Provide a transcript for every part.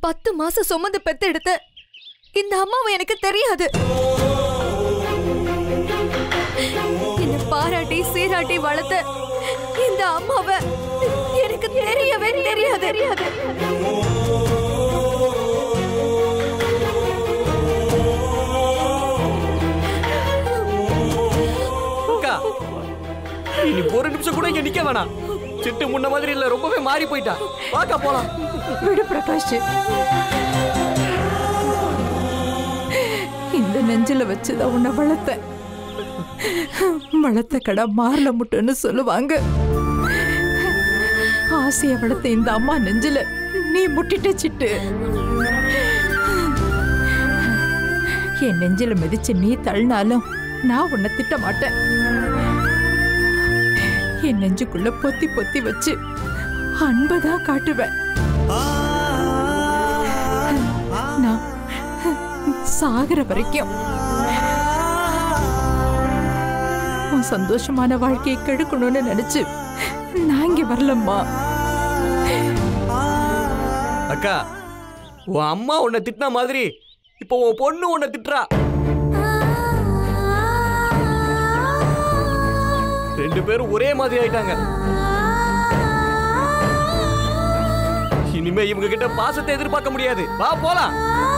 பத்து மாசம் சுமந்து பெத்தெடுத்த இந்த அம்மாவை எனக்கு தெரியாது என்ன பாராட்டி சீராட்டி வளர்த்த இந்த அம்மாவை எனக்கு தெரியவே தெரியாது தெரியாது அக்கா இனி ஒரு நிமிஷம் கூட இங்க நிக்க வேணாம் சிட்டு முன்ன மாதிரி இல்ல ரொம்பவே மாறி போயிட்டா வாக்கா போலாம் விடு பிரகாஷ் இந்த நெஞ்சில வச்சுதான் உன்னை வளர்த்தேன் வளர்த்த கடை மாறல முட்டுன்னு சொல்லுவாங்க ஆசைய வளர்த்த இந்த அம்மா நெஞ்சில நீ முட்டிட்ட சிட்டு என் நெஞ்சில மிதிச்சு நீ தள்ளினாலும் நான் உன்னை திட்ட மாட்டேன் என் நெஞ்சுக்குள்ள பொத்தி பொத்தி வச்சு அன்பதான் காட்டுவேன் நான் சாகிற வரைக்கும் உன் சந்தோஷமான வாழ்க்கையை கெடுக்கணும்னு நினைச்சு நான் இங்க வரலம்மா அக்கா உன் அம்மா உன்னை திட்டின மாதிரி இப்போ உன் பொண்ணு உன்னை திட்டுறா ரெண்டு பேரும் ஒரே மாதிரி ஆயிட்டாங்க இனிமே இவங்க கிட்ட பாசத்தை எதிர்பார்க்க முடியாது வா போலாம்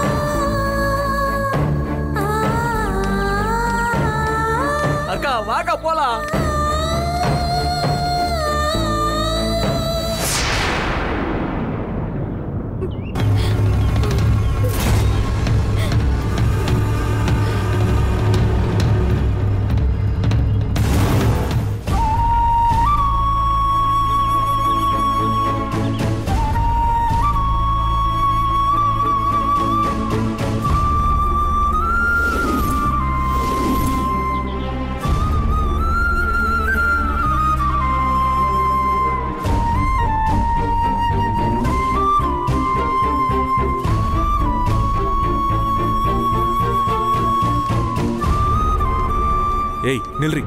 அக்கா வாக்கா போலாம் ஏய் நில்றி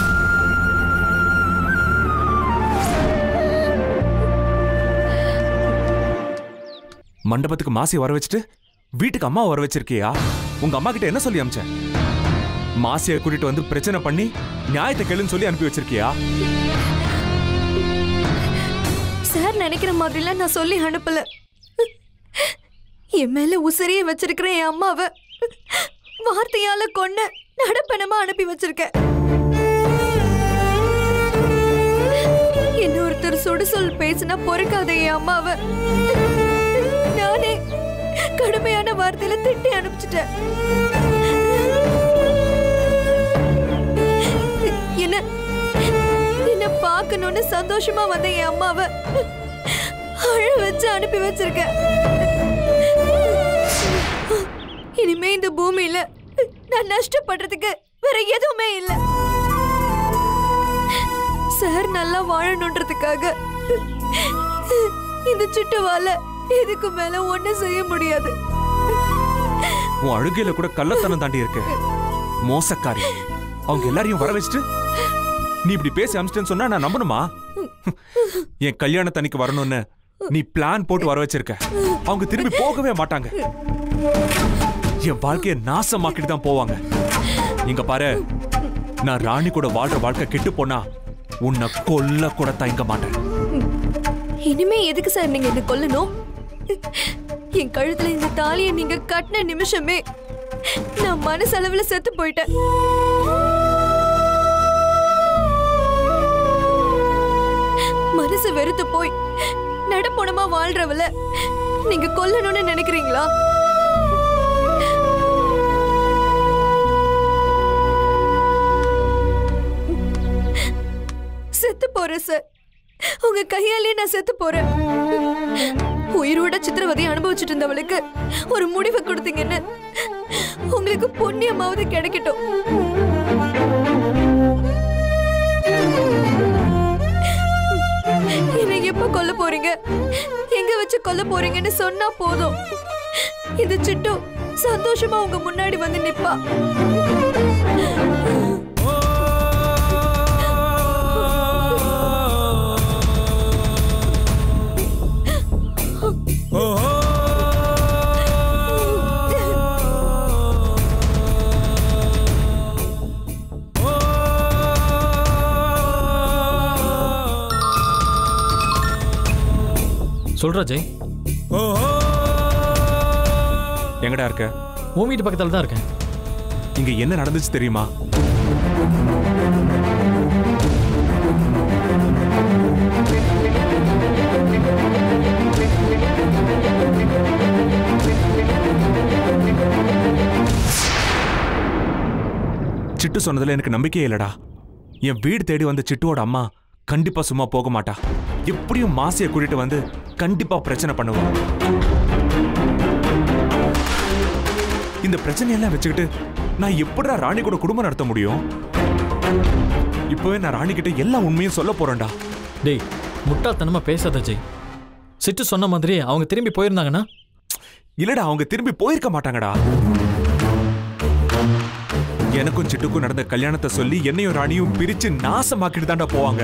மண்டபத்துக்கு மாசியை வர வச்சுட்டு வீட்டுக்கு அம்மா வர வச்சிருக்கியா உங்க அம்மா கிட்ட என்ன சொல்லி அமிச்ச மாசியை கூட்டிட்டு வந்து பிரச்சனை பண்ணி நியாயத்தை கேளுன்னு சொல்லி அனுப்பி வச்சிருக்கியா சார் நினைக்கிற மாதிரிலாம் நான் சொல்லி அனுப்பல என் மேல உசிரியை வச்சிருக்கிற என் அம்மாவை வார்த்தையால கொன்ன நடப்பணமா அனுப்பி வச்சிருக்கேன் இன்னொருத்தர் சுடுசொல் பேசினா பொறுக்காத என் அம்மாவை நானே கடுமையான வார்த்தையில திட்டி அனுப்பிச்சிட்டேன் என்ன என்ன பார்க்கணும்னு சந்தோஷமா வந்த என் அம்மாவை அழ வச்சு அனுப்பி வச்சிருக்கேன் இனிமே இந்த பூமியில நான் நஷ்டப்படுறதுக்கு வேற எதுவுமே இல்ல சார் நல்லா வாழணுன்றதுக்காக இந்த சுட்டுவால இதுக்கு மேல ஒண்ணும் செய்ய முடியாது உன் அழுகையில கூட கள்ளத்தனம் தாண்டி இருக்கு மோசக்காரி அவங்க எல்லாரையும் வர வச்சுட்டு நீ இப்படி பேசி அமிச்சிட்டேன்னு சொன்னா நான் நம்பணுமா என் கல்யாணத்தன்னைக்கு வரணும்னு நீ பிளான் போட்டு வர வச்சிருக்க அவங்க திரும்பி போகவே மாட்டாங்க என் வாழ்க்கையை நாசமாக்கிட்டு தான் போவாங்க இங்க பாரு நான் ராணி கூட வாழ்ற வாழ்க்கை கெட்டு போனா உன்னை கொல்ல கூட தயங்க மாட்டேன் இனிமே எதுக்கு சார் நீங்க என்ன கொல்லணும் என் கழுத்துல இந்த தாலியை நீங்க கட்டின நிமிஷமே நான் மனசளவுல செத்து போயிட்டேன் மனசு வெறுத்து போய் நடப்போனமா வாழ்றவள நீங்க கொல்லணும்னு நினைக்கிறீங்களா செத்து போறேன் சார் உங்க கையாலே நான் செத்து போறேன் உயிரோட சித்திரவதை அனுபவிச்சுட்டு இருந்தவளுக்கு ஒரு முடிவை கொடுத்தீங்கன்னு உங்களுக்கு புண்ணியமாவது கிடைக்கட்டும் என்னை எப்ப கொல்ல போறீங்க எங்க வச்சு கொல்ல போறீங்கன்னு சொன்னா போதும் இந்த சிட்டு சந்தோஷமா உங்க முன்னாடி வந்து நிப்பா சொல்றா ஜெய் எங்கடா இருக்க உன் வீட்டு பக்கத்துல தான் இருக்கேன் இங்க என்ன நடந்துச்சு தெரியுமா சிட்டு சொன்னதுல எனக்கு நம்பிக்கையே இல்லடா என் வீடு தேடி வந்த சிட்டுவோட அம்மா கண்டிப்பா சும்மா போக மாட்டா எப்படியும் மாசிய கூட்டிட்டு வந்து கண்டிப்பா பிரச்சனை பண்ணுவா இந்த பிரச்சனையெல்லாம் வச்சுக்கிட்டு நான் எப்படிடா ராணி கூட குடும்பம் நடத்த முடியும் இப்பவே நான் ராணி கிட்ட எல்லா உண்மையும் சொல்ல போறேன்டா டேய் முட்டாள்தனமா பேசாத ஜெய் சிட்டு சொன்ன மாதிரி அவங்க திரும்பி போயிருந்தாங்கன்னா இல்லடா அவங்க திரும்பி போயிருக்க மாட்டாங்கடா எனக்கும் சிட்டுக்கும் நடந்த கல்யாணத்தை சொல்லி என்னையும் ராணியும் பிரிச்சு நாசமாக்கிட்டு தான்டா போவாங்க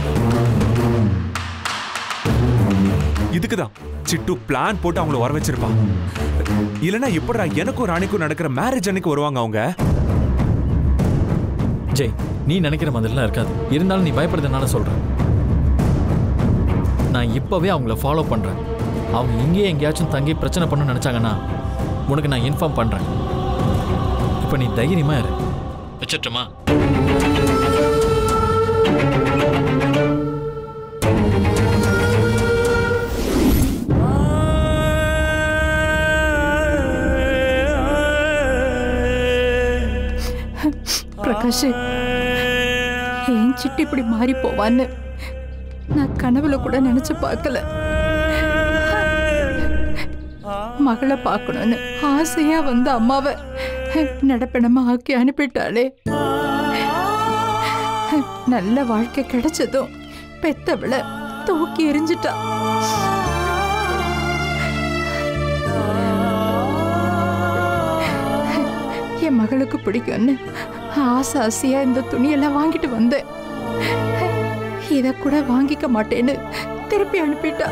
இதுக்குதான் சிட்டு பிளான் போட்டு அவங்கள வர வச்சிருப்பா இல்லனா எப்படிடா எனக்கும் ராணிக்கும் நடக்கிற மேரேஜ் அன்னைக்கு வருவாங்க அவங்க ஜெய் நீ நினைக்கிற மாதிரிலாம் இருக்காது இருந்தாலும் நீ பயப்படுறதுனால சொல்றேன் நான் இப்பவே அவங்கள ஃபாலோ பண்றேன் அவங்க இங்கேயே எங்கேயாச்சும் தங்கி பிரச்சனை பண்ண நினைச்சாங்கன்னா உனக்கு நான் இன்ஃபார்ம் பண்றேன் இப்போ நீ தைரியமா இரு வச்சிட்டுமா பிரகாஷ் ஏன் சிட்டு இப்படி மாறி போவான்னு நான் கனவுல கூட நினைச்சு பார்க்கல மகளை பார்க்கணும்னு ஆசையா வந்த அம்மாவை நடப்பிடமா ஆக்கி அனுப்பிட்டாளே நல்ல வாழ்க்கை கிடைச்சதும் பெத்தவளை தூக்கி எறிஞ்சிட்டா என் மகளுக்கு பிடிக்கும்னு ஆசை ஆசையா இந்த துணியெல்லாம் வாங்கிட்டு வந்தேன் இத கூட வாங்கிக்க மாட்டேன்னு திருப்பி அனுப்பிட்டா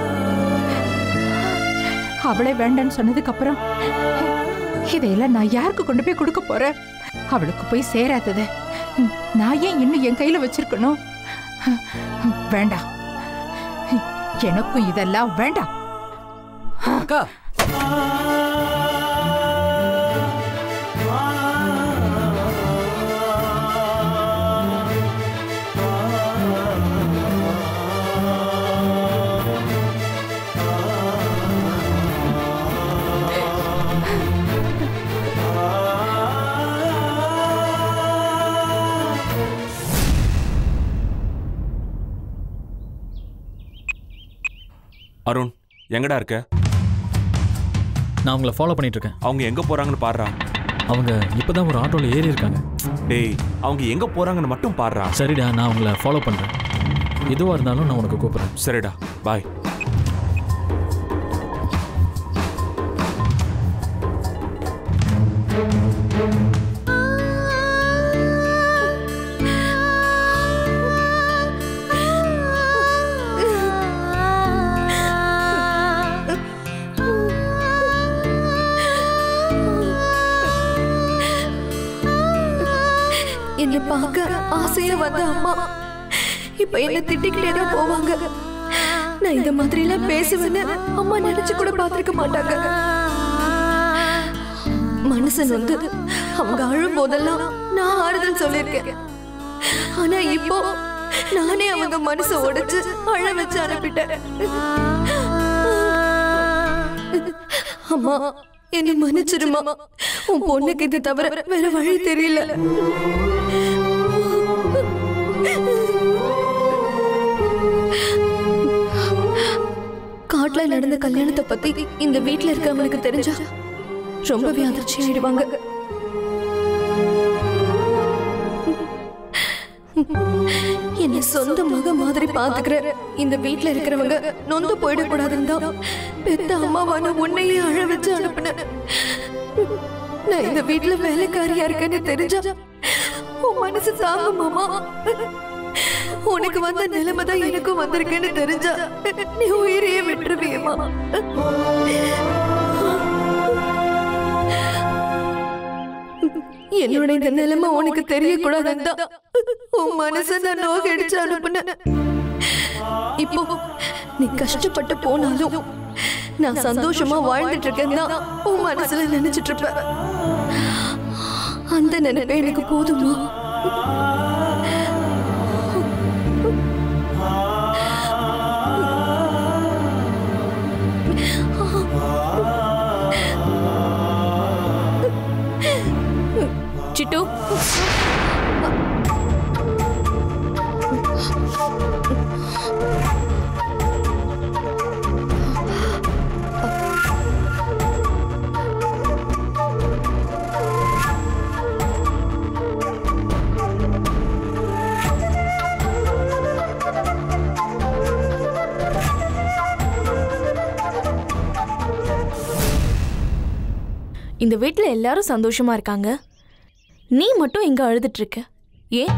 அவளே வேண்டான்னு சொன்னதுக்கு அப்புறம் இதையெல்லாம் நான் யாருக்கு கொண்டு போய் கொடுக்க போறேன் அவளுக்கு போய் சேராதத நான் ஏன் இன்னும் என் கையில வச்சிருக்கணும் வேண்டாம் எனக்கும் இதெல்லாம் வேண்டாம் அக்கா அருண் எங்கடா இருக்க நான் அவங்கள ஃபாலோ பண்ணிட்டு இருக்கேன் அவங்க எங்க போறாங்கன்னு பாடுறா அவங்க இப்பதான் ஒரு ஆட்டோல ஏறி இருக்காங்க டேய் அவங்க எங்க போறாங்கன்னு மட்டும் பாடுறா சரிடா நான் அவங்கள ஃபாலோ பண்றேன் எதுவா இருந்தாலும் நான் உனக்கு கூப்பிடுறேன் சரிடா பாய் என்னை பார்க்க ஆசையா வந்த அம்மா இப்ப என்ன திட்டிக்கிட்டே தான் போவாங்க நான் இந்த மாதிரி எல்லாம் பேசுவேன்னு அம்மா நினைச்சு கூட பார்த்திருக்க மாட்டாங்க மனுஷன் வந்து அவங்க அழும் போதெல்லாம் நான் ஆறுதல் சொல்லியிருக்கேன் ஆனா இப்போ நானே அவங்க மனசை உடைச்சு அழ வச்சு அனுப்பிட்டேன் அம்மா என்னை மன்னிச்சிருமா உன் பொண்ணுக்கு இது தவிர வேற வழி தெரியல காட்டுல நடந்த கல்யாணத்தை பத்தி இந்த வீட்ல இருக்கவங்களுக்கு தெரிஞ்சா ரொம்பவே அதிர்ச்சி ஆயிடுவாங்க என்னை சொந்த மக மாதிரி பாத்துக்கிற இந்த வீட்ல இருக்கிறவங்க நொந்து போயிடக்கூடாதுன்னு தான் பெத்த அம்மாவான உன்னையே அழ வச்சு அனுப்புனேன் நான் இந்த வீட்ல வேலைக்காரியா இருக்கேன்னு தெரிஞ்சா உன் மனசு தாங்க மாமா உனக்கு வந்த நிலைமை தான் எனக்கும் வந்திருக்குன்னு தெரிஞ்சா நீ உயிரையே விட்டுருவியம்மா என்னோட இந்த நிலைமை உனக்கு தெரியக்கூடாதுன்னு தான் உன் மனசை நான் நோகடிச்சு அனுப்புனேன் இப்போ நீ கஷ்டப்பட்டு போனாலும் நான் சந்தோஷமா வாழ்ந்துட்டு இருக்கேன்னு தான் உன் மனசுல நினைச்சிட்டு இருப்ப அந்த நினைப்பே எனக்கு போதுமா சிட்டு இந்த வீட்ல எல்லாரும் சந்தோஷமா இருக்காங்க நீ மட்டும் இங்க அழுதுட்டு இருக்க ஏன்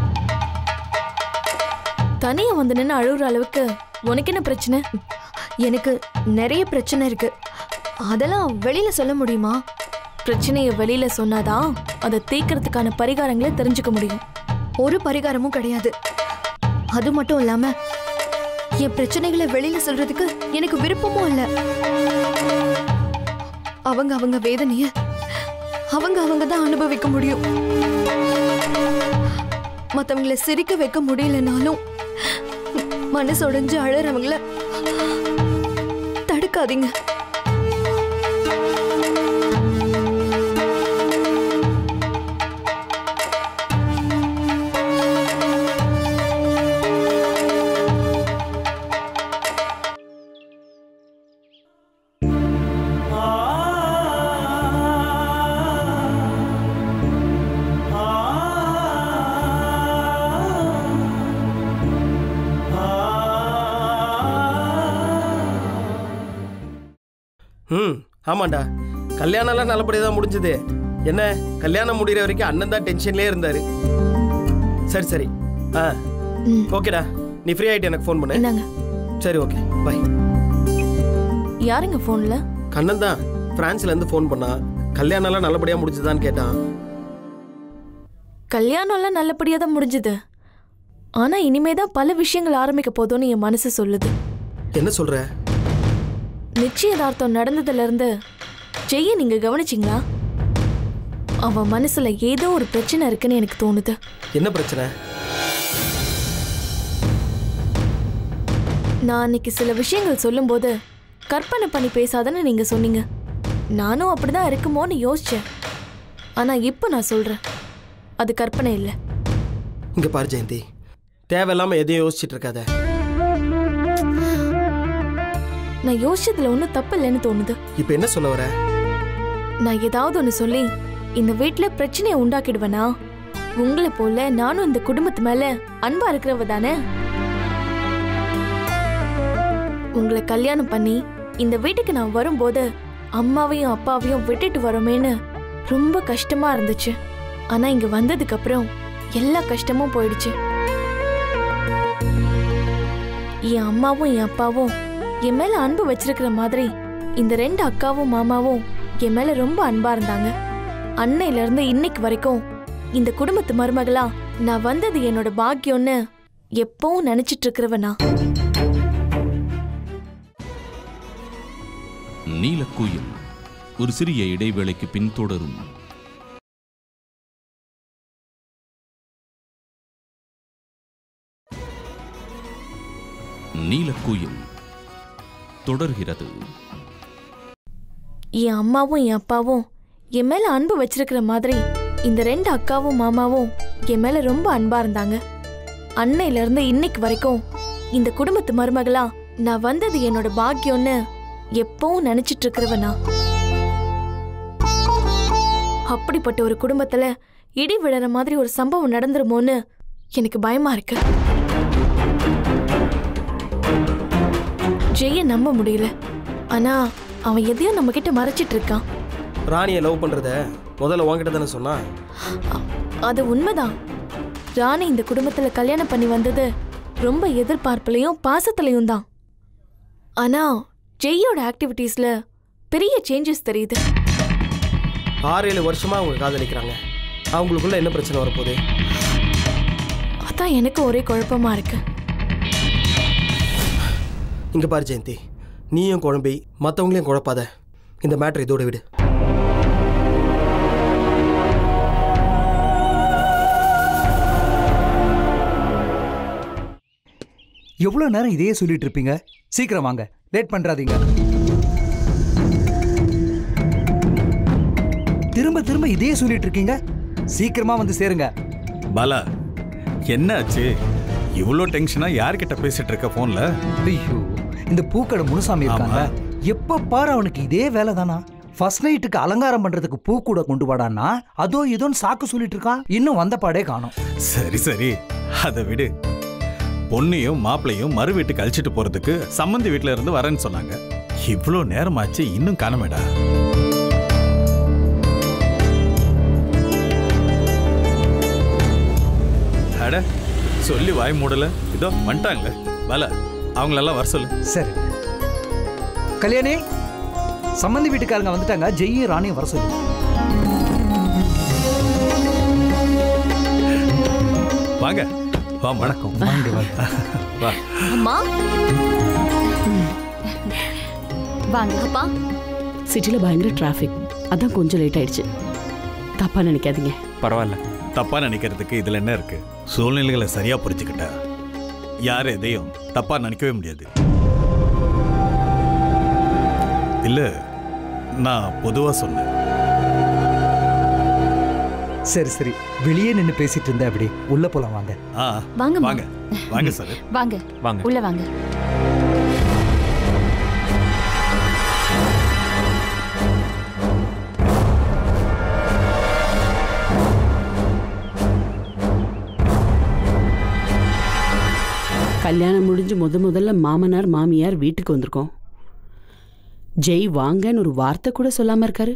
தனியா வந்து நின்று அழுகுற அளவுக்கு உனக்கு என்ன பிரச்சனை எனக்கு நிறைய பிரச்சனை இருக்கு அதெல்லாம் வெளியில சொல்ல முடியுமா பிரச்சனையை வெளியில சொன்னாதான் அதை தீர்க்கறதுக்கான பரிகாரங்களை தெரிஞ்சுக்க முடியும் ஒரு பரிகாரமும் கிடையாது அது மட்டும் இல்லாம என் பிரச்சனைகளை வெளியில சொல்றதுக்கு எனக்கு விருப்பமும் இல்ல அவங்க அவங்க வேதனைய அவங்க அவங்க தான் அனுபவிக்க முடியும் மத்தவங்கள சிரிக்க வைக்க முடியலனாலும் மனசு உடைஞ்சு அழறவங்கள தடுக்காதீங்க ம் ஆமாண்டா கல்யாணம்லாம் நல்லபடியாக தான் முடிஞ்சது என்ன கல்யாணம் முடிகிற வரைக்கும் அண்ணன் தான் டென்ஷன்லேயே இருந்தார் சரி சரி ஆ ம். ஓகேடா நீ ஃப்ரீ ஆகிட்டு எனக்கு ஃபோன் பண்ணு என்னங்க சரி ஓகே பை யாருங்க போன்ல கண்ணன் தான் ஃப்ரான்ஸ்லேருந்து ஃபோன் பண்ணான் கல்யாணம்லாம் நல்லபடியாக முடிஞ்சுதான்னு கேட்டான் கல்யாணம்லாம் நல்லபடியா தான் முடிஞ்சது ஆனா இனிமே தான் பல விஷயங்கள் ஆரம்பிக்க போதும்னு என் மனசு சொல்லுது என்ன சொல்கிற நிச்சயதார்த்தம் நடந்ததுல இருந்து ஜெய்ய நீங்க கவனிச்சிங்களா அவன் மனசுல ஏதோ ஒரு பிரச்சனை இருக்குன்னு எனக்கு தோணுது என்ன பிரச்சனை நான் அன்னைக்கு சில விஷயங்கள் சொல்லும்போது கற்பனை பண்ணி பேசாதன்னு நீங்க சொன்னீங்க நானும் அப்படிதான் இருக்குமோன்னு யோசிச்சேன் ஆனா இப்போ நான் சொல்றேன் அது கற்பனை இல்லை இங்கே பாரு ஜெயந்தி தேவையில்லாமல் எதையும் யோசிச்சுட்டு இருக்காத நான் யோசிச்சதுல ஒன்றும் தப்பு இல்லைன்னு தோணுது இப்போ என்ன சொல்ல வர நான் ஏதாவது ஒன்று சொல்லி இந்த வீட்டில் பிரச்சனையை உண்டாக்கிடுவேனா உங்களை போல நானும் இந்த குடும்பத்து மேல அன்பா இருக்கிறவ தானே உங்களை கல்யாணம் பண்ணி இந்த வீட்டுக்கு நான் வரும்போது அம்மாவையும் அப்பாவையும் விட்டுட்டு வரோமேன்னு ரொம்ப கஷ்டமா இருந்துச்சு ஆனா இங்க வந்ததுக்கு அப்புறம் எல்லா கஷ்டமும் போயிடுச்சு என் அம்மாவும் என் அப்பாவும் என் மேல அன்பு வச்சிருக்கிற மாதிரி இந்த ரெண்டு அக்காவும் மாமாவும் என் மேல ரொம்ப அன்பா இருந்தாங்க அன்னையில இருந்து இன்னைக்கு வரைக்கும் இந்த குடும்பத்து மருமகளா நான் வந்தது என்னோட பாக்கியம்னு எப்பவும் நினைச்சிட்டு இருக்கிறவனா நீலக்குயில் ஒரு சிறிய இடைவேளைக்கு பின் தொடரும் நீலக்குயில் தொடர்கிறது என் அம்மாவும் என் அப்பாவும் என் மேல அன்பு வச்சிருக்கிற மாதிரி இந்த ரெண்டு அக்காவும் மாமாவும் என் மேல ரொம்ப அன்பா இருந்தாங்க அன்னையில இருந்து இன்னைக்கு வரைக்கும் இந்த குடும்பத்து மருமகளா நான் வந்தது என்னோட பாக்கியம்னு எப்பவும் நினைச்சிட்டு இருக்கிறவனா அப்படிப்பட்ட ஒரு குடும்பத்துல இடி விழற மாதிரி ஒரு சம்பவம் நடந்துருமோன்னு எனக்கு பயமா இருக்கு ஜெய நம்ப முடியல ஆனா அவன் எதையும் நம்ம கிட்ட மறைச்சிட்டு இருக்கான் ராணியை லவ் பண்ணுறத முதல்ல உன்கிட்ட தானே சொன்னா அ- அது உண்மைதான் ராணி இந்த குடும்பத்துல கல்யாணம் பண்ணி வந்தது ரொம்ப எதிர்பார்ப்புலையும் பாசத்துலையும் தான் ஆனா ஜெய்யோட ஆக்டிவிட்டீஸ்ல பெரிய சேஞ்சஸ் தெரியுது ஆறு ஏழு வருஷமா அவங்க காதலிக்கிறாங்க அவங்களுக்குள்ள என்ன பிரச்சனை வரப்போகுது அதான் எனக்கு ஒரே குழப்பமா இருக்கு இங்கே பாரு ஜெயந்தி நீயும் குழம்பி மற்றவங்களையும் குழப்பாத இந்த மேட்ரு இதோட விடு எவ்வளோ நேரம் இதையே சொல்லிட்டு இருப்பீங்க சீக்கிரம் வாங்க லேட் பண்ணுறாதீங்க திரும்ப திரும்ப இதையே சொல்லிட்டு இருக்கீங்க சீக்கிரமா வந்து சேருங்க பாலா என்ன ஆச்சு இவ்வளோ டென்ஷனா யார்கிட்ட பேசிட்டு இருக்க ஃபோன்ல ஐயோ இந்த பூக்கடை முனுசாமி இருக்காங்க எப்ப பாரு அவனுக்கு இதே வேலை தானா ஃபர்ஸ்ட் நைட்டுக்கு அலங்காரம் பண்றதுக்கு பூ கூட கொண்டு வாடான்னா அதோ இதோன்னு சாக்கு சொல்லிட்டு இருக்கான் இன்னும் வந்த பாடே காணோம் சரி சரி அதை விடு பொண்ணையும் மாப்பிளையும் மறு வீட்டுக்கு அழிச்சிட்டு போறதுக்கு சம்மந்தி வீட்ல இருந்து வரேன்னு சொன்னாங்க இவ்வளோ நேரமாச்சு இன்னும் காணமேடா அட சொல்லி வாய் மூடல இதோ வந்துட்டாங்களே பாலா அவங்களெல்லாம் வர சொல்லு சரி கல்யாணி சம்மந்தி வீட்டுக்காரங்க வந்துட்டாங்க ஜெய்யும் ராணியும் வர சொல்லு வாங்க வா வணக்கம் வாங்க வாங்க வா அம்மா வாங்க அப்பா சிட்டியில் பயங்கர டிராஃபிக் அதான் கொஞ்சம் லேட் ஆயிடுச்சு தப்பா நினைக்காதீங்க பரவாயில்ல தப்பா நினைக்கிறதுக்கு இதுல என்ன இருக்கு சூழ்நிலைகளை சரியா புரிஞ்சுக்கிட்டா யார் எதையும் தப்பா நினைக்கவே முடியாது இல்ல நான் பொதுவா சொன்னேன் சரி சரி வெளியே நின்று பேசிட்டு இருந்த அப்படி உள்ள போலாம் வாங்க ஆ வாங்கம்மா. வாங்க வாங்க சார் வாங்க வாங்க உள்ள வாங்க கல்யாணம் முடிஞ்சு முத முதல்ல மாமனார் மாமியார் வீட்டுக்கு வந்திருக்கோம் ஜெய் வாங்கன்னு ஒரு வார்த்தை கூட சொல்லாம இருக்காரு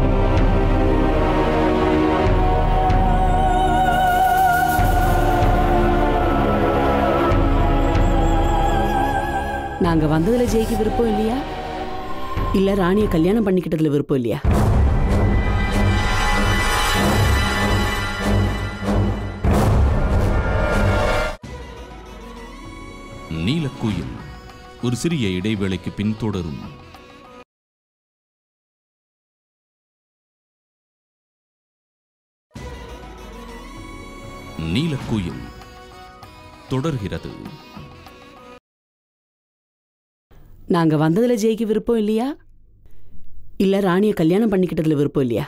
நாங்க வந்ததுல ஜெய்க்கு விருப்பம் இல்லையா இல்ல ராணியை கல்யாணம் பண்ணிக்கிட்டதுல விருப்பம் இல்லையா நீலக்குயில் ஒரு சிறிய இடைவேளைக்கு பின் தொடரும் நீலக்குயில் தொடர்கிறது நாங்க வந்ததுல ஜெய்க்கு விருப்பம் இல்லையா இல்ல ராணியை கல்யாணம் பண்ணிக்கிட்டதுல விருப்பம் இல்லையா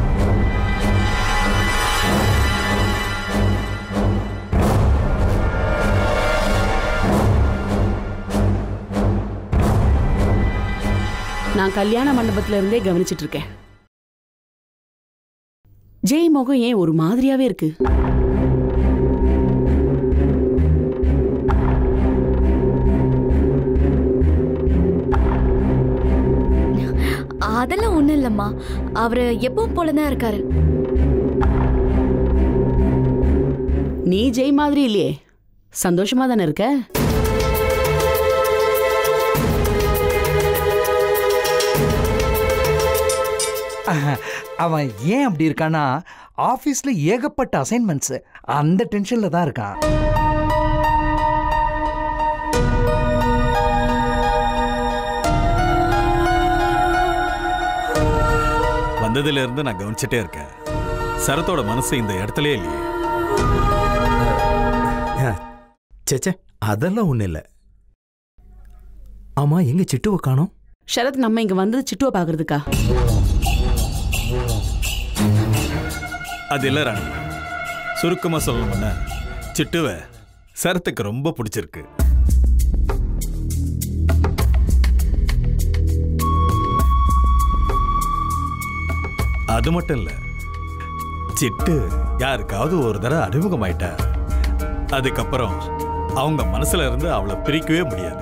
நான் கல்யாண மண்டபத்துல இருந்தே கவனிச்சிட்டு இருக்கேன் ஜெய் முகம் ஏன் ஒரு மாதிரியாவே இருக்கு அதெல்லாம் ஒண்ணும் இல்லம்மா அவரு எப்பவும் போலதான் இருக்காரு நீ ஜெய் மாதிரி இல்லையே சந்தோஷமா தானே இருக்க அஹ், அவன் ஏன் அப்படி இருக்கான்னா ஆஃபீஸில் ஏகப்பட்ட அசைன்மெண்ட்ஸ் அந்த டென்ஷனில் தான் இருக்கான் வந்ததுல இருந்து நான் கவனிச்சுட்டே இருக்கேன் சரத்தோட மனசு இந்த இடத்துலயே இல்லையே சேச்சே அதெல்லாம் ஒன்றும் இல்லை ஆமா எங்க சிட்டுவை காணோம் ஷரத் நம்ம இங்க வந்தது சிட்டுவை பாக்குறதுக்கா அது இல்ல ராணி சுருக்கமா சொல்லணும்னா சிட்டுவை சரத்துக்கு ரொம்ப பிடிச்சிருக்கு அது மட்டும் இல்ல சிட்டு யாருக்காவது ஒரு தடவை அறிமுகமாயிட்டா அதுக்கப்புறம் அவங்க மனசுல இருந்து அவளை பிரிக்கவே முடியாது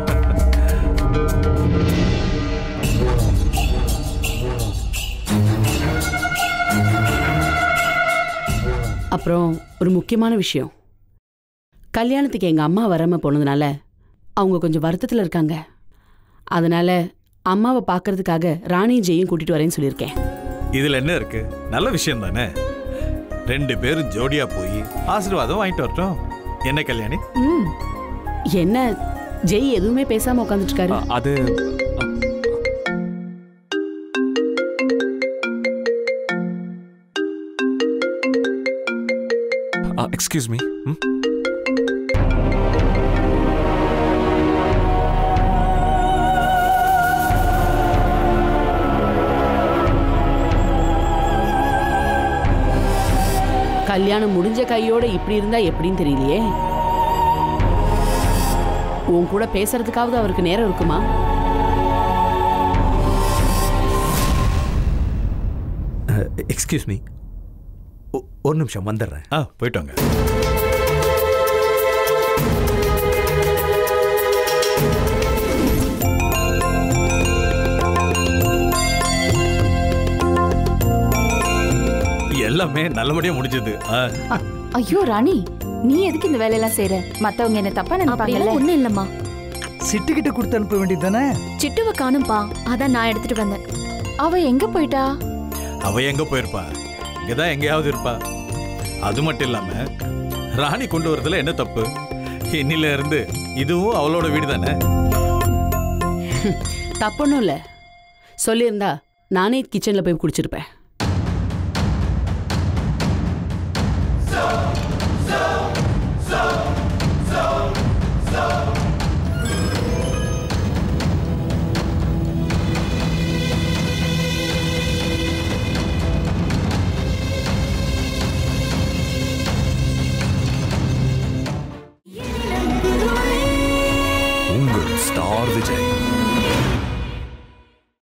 அப்புறம் ஒரு முக்கியமான விஷயம் கல்யாணத்துக்கு எங்க அம்மா வராம போனதுனால அவங்க கொஞ்சம் வருத்தத்துல இருக்காங்க அதனால அம்மாவை பார்க்கறதுக்காக ராணியும் ஜெயும் கூட்டிட்டு வரேன்னு சொல்லியிருக்கேன் இதுல என்ன இருக்கு நல்ல விஷயம் தானே ரெண்டு பேரும் ஜோடியா போய் ஆசீர்வாதம் வாங்கிட்டு வரட்டும் என்ன கல்யாணி ம் என்ன ஜெய் எதுவுமே பேசாம உட்காந்துட்டு இருக்காரு அ, அது எக்ஸ்கியூஸ் மீ கல்யாணம் முடிஞ்ச கையோட இப்படி இருந்தா எப்படின்னு தெரியலையே உன் கூட பேசுறதுக்காவது அவருக்கு நேரம் இருக்குமா எக்ஸ்கியூஸ் மீ ஒரு நிமிஷம் வந்துடுறேன் ஆ போயிட்டு வாங்க எல்லாமே நல்லபடியா முடிஞ்சது ஆ ஐயோ ராணி நீ எதுக்கு இந்த வேலையெல்லாம் செய்யற மத்தவங்க என்ன தப்பா நினைப்பாங்கல்ல அப்படியெல்லாம் ஒண்ணும் இல்லம்மா சிட்டுக்கிட்ட கொடுத்து அனுப்ப வேண்டியது தானே சிட்டுவை காணும்பா அதான் நான் எடுத்துட்டு வந்தேன் அவ எங்க போயிட்டா அவ எங்க போயிருப்பா இங்கதான் எங்கேயாவது இருப்பா அது மட்டும் இல்லாம ராணி கொண்டு வரதுல என்ன தப்பு இன்னில இருந்து இதுவும் அவளோட வீடு தானே தப்புன்னும் இல்ல சொல்லியிருந்தா நானே கிச்சன்ல போய் குடிச்சிருப்பேன் உங்கள் ஸ்டார் விஜய்